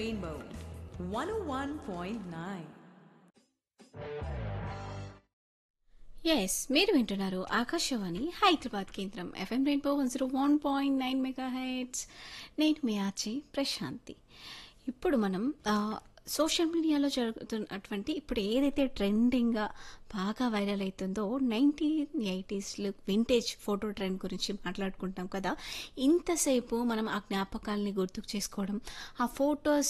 Rainbow 101.9. Yes మీరు వింటున్నారు ఆకాశవాణి హైదరాబాద్ కేంద్రం FM rainbow one zero one point nine mega heads నేను మీ ఆచి ప్రశాంతి ఇప్పుడు మనం ఆ, సోషల్ మీడియాలో జరుగుతున్నటువంటి ఇప్పుడు ఏదైతే ట్రెండింగ్గా బాగా వైరల్ అవుతుందో నైన్టీన్ ఎయిటీస్లో వింటేజ్ ఫోటో ట్రెండ్ గురించి మాట్లాడుకుంటాం కదా ఇంతసేపు మనం ఆ జ్ఞాపకాలని గుర్తుకు చేసుకోవడం ఆ ఫొటోస్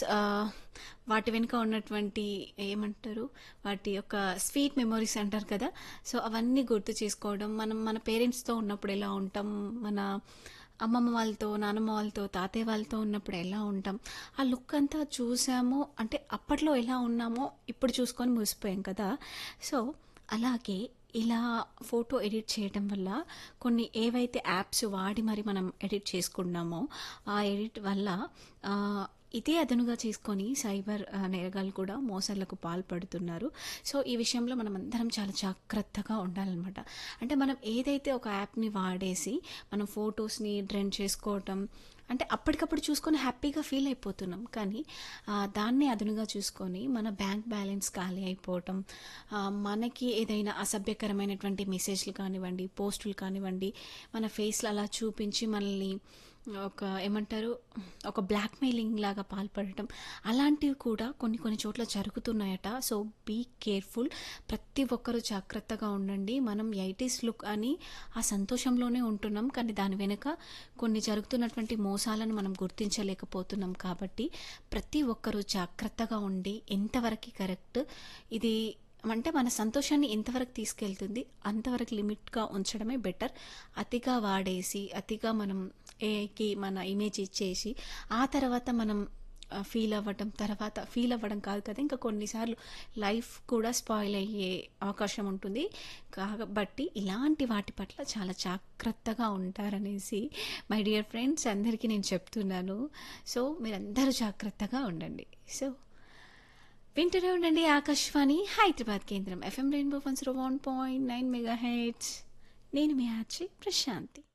వాటి వెనుక ఉన్నటువంటి ఏమంటారు వాటి యొక్క స్వీట్ మెమొరీస్ అంటారు కదా సో అవన్నీ గుర్తు చేసుకోవడం మనం మన పేరెంట్స్తో ఉన్నప్పుడు ఎలా ఉంటాం మన అమ్మమ్మ వాళ్ళతో నానమ్మ వాళ్ళతో తాతయ్య వాళ్ళతో ఉన్నప్పుడు ఎలా ఉంటాం ఆ లుక్ అంతా చూసామో అంటే అప్పట్లో ఎలా ఉన్నామో ఇప్పుడు చూసుకొని మురిసిపోయాం కదా సో అలాగే ఇలా ఫోటో ఎడిట్ చేయడం వల్ల కొన్ని ఏవైతే యాప్స్ వాడి మరి మనం ఎడిట్ చేసుకున్నామో ఆ ఎడిట్ వల్ల ఆ, ఇదే అదనుగా చేసుకొని సైబర్ ఆ, నేరగాళ్ళు కూడా మోసాలకు పాల్పడుతున్నారు సో ఈ విషయంలో మనం అందరం చాలా జాగ్రత్తగా ఉండాలన్నమాట అంటే మనం ఏదైతే ఒక యాప్ని వాడేసి మనం ఫొటోస్ని డ్రెండ్ చేసుకోవటం అంటే అప్పటికప్పుడు చూసుకొని హ్యాపీగా ఫీల్ అయిపోతున్నాం కానీ ఆ, దాన్ని అదునుగా చూసుకొని మన బ్యాంక్ బ్యాలెన్స్ ఖాళీ అయిపోవటం ఆ, మనకి ఏదైనా అసభ్యకరమైనటువంటి మెసేజ్లు కానివ్వండి పోస్టులు కానివ్వండి మన ఫేస్లు అలా చూపించి మనల్ని ఒక ఏమంటారు ఒక బ్లాక్మెయిలింగ్ లాగా పాల్పడటం అలాంటివి కూడా కొన్ని కొన్ని చోట్ల జరుగుతున్నాయట సో బీ కేర్ఫుల్ ప్రతి ఒక్కరూ జాగ్రత్తగా ఉండండి మనం ఎయిటీస్ లుక్ అని ఆ సంతోషంలోనే ఉంటున్నాం కానీ దాని వెనుక కొన్ని జరుగుతున్నటువంటి మోసాలను మనం గుర్తించలేకపోతున్నాం కాబట్టి ప్రతి ఒక్కరూ జాగ్రత్తగా ఉండి ఎంతవరకు కరెక్ట్ ఇది అంటే మన సంతోషాన్ని ఎంతవరకు తీసుకెళ్తుంది అంతవరకు లిమిట్గా ఉంచడమే బెటర్ అతిగా వాడేసి అతిగా మనం ఏకి మన ఇమేజ్ ఇచ్చేసి ఆ తర్వాత మనం ఫీల్ అవ్వడం తర్వాత ఫీల్ అవ్వడం కాదు కదా ఇంకా కొన్నిసార్లు లైఫ్ కూడా స్పాయిల్ అయ్యే అవకాశం ఉంటుంది కాబట్టి ఇలాంటి వాటి పట్ల చాలా జాగ్రత్తగా ఉంటారనేసి మై డియర్ ఫ్రెండ్స్ అందరికీ నేను చెప్తున్నాను సో మీరందరూ జాగ్రత్తగా ఉండండి సో వింటూనే ఉండండి ఆకాశవాణి హైదరాబాద్ కేంద్రం FM rainbow one zero one point nine mega heads నేను మీ ఆచి ప్రశాంతి